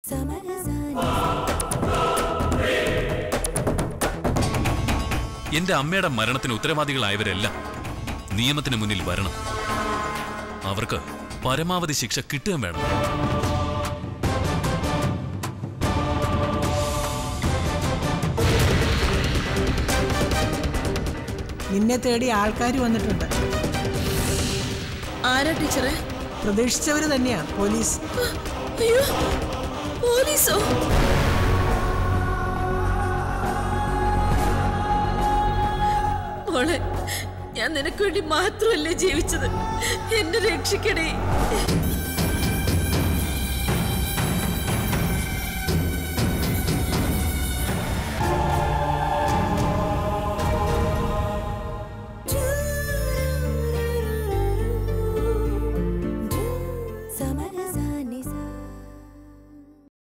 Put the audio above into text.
എന്റെ അമ്മയുടെ മരണത്തിന് ഉത്തരവാദികളായവരെല്ലാം നിയമത്തിന് മുന്നിൽ വരണം അവർക്ക് പരമാവധി ശിക്ഷ കിട്ടുകയും വേണം നിന്നെ തേടി ആൾക്കാർ വന്നിട്ടുണ്ട് ആരാ ടീച്ചറെ പ്രതീക്ഷിച്ചവര് തന്നെയാ പോലീസ് അയ്യോ പോലീസോ മോളെ ഞാൻ നിനക്ക് വേണ്ടി മാത്രമല്ലേ ജീവിച്ചത് എന്നെ രക്ഷിക്കണേ